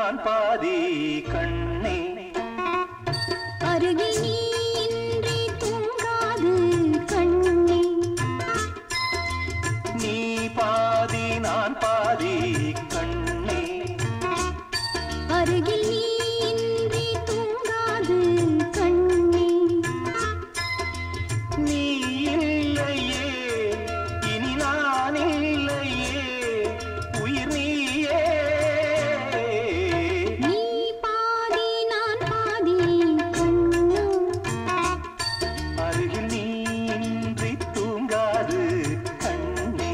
நான் பாதி கண்ணே அருகில் நீ இன்றி தூங்காது கண்ணே நீ பாதி நான் பாதி கண்ணே அருகில் நீ இன்றி தூங்காது கண்ணே நீ இல்லையே இனி நான் இல்லையே உயிர் நீயே நீ பாதி நான் பாதி கண்ணா அருகில் நீ இன்றி தூங்காது கண்ணே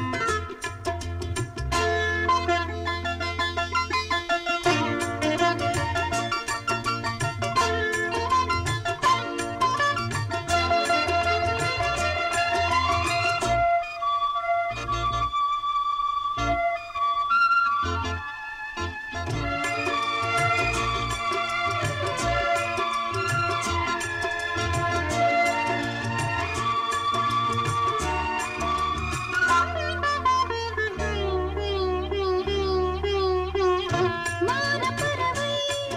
மானப்பறவை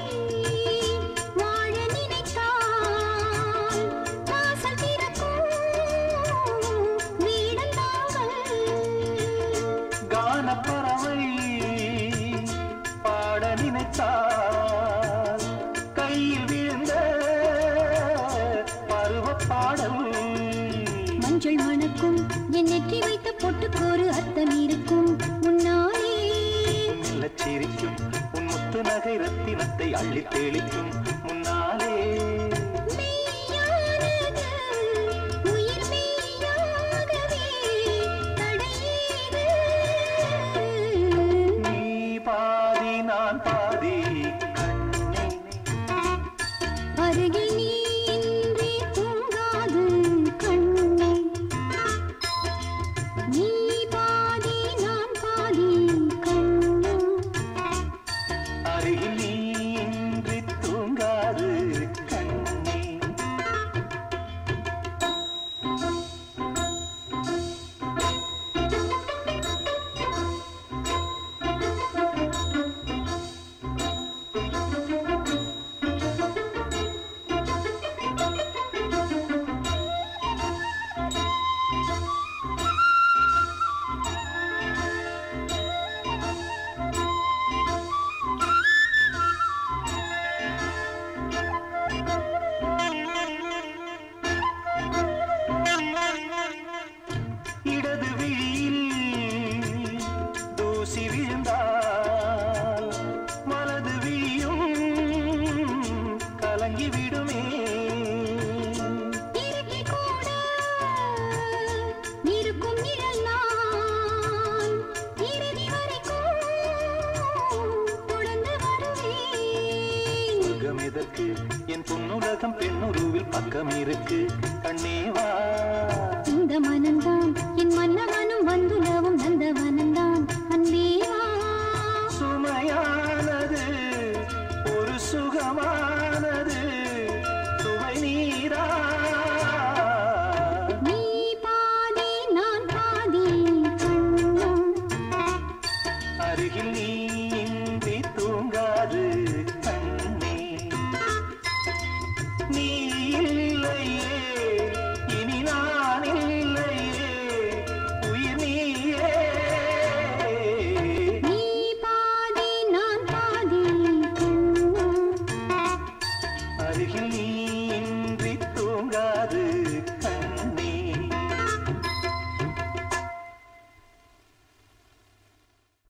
வாழ நினைத்தால் வாசல் திறக்கும் வீடந்தாங்கள் கானப்பறவை பாட நினைத்தால் கையில் விழுந்த பருவ பாடல் மஞ்சள் மணக்கும் என் நெற்றி வைத்த பொட்டுக்கோரு அர்த்தம் இருக்கும் உன்னாலே மெல்லச் சிரிக்கும் உன் முத்து நகை ரத்தினத்தை அள்ளித் தெளிக்கும் முன்னாலே மெய்யானது உயிர் மெய்யாகவே தடையேது நீ பாதி நான் பாதி கண்ணே அருகில் நீ இன்றி தூங்காது கண்ணே நீ பாதி நான் பாதி கண்ணா அருகில் நீ இன்றி தூங்காது கண்ணே இடது விழியில் தூசி விழுந்தால் வலது விழியும் கலங்கி விடுமே இருக்கை கூட இருக்கும் நிழல் நான் இறுதி வரைக்கும் தொடர்ந்து வருவேன் சுகம் எதற்கு என் பொன்னுலகம் பெண்ணுருவில் பக்கம் இருக்கு கண்ணேவா இந்த மனம்தான் என் மன்னவனும் வந்துலவும் நந்தவனம்தான் அன்பேவா சுமையானது ஒரு சுகமானது சுவை நீரா நீ பாதி நான் பாதி கண்ணா அருகில் நீ இன்றி தூங்காது கண்ணே நீ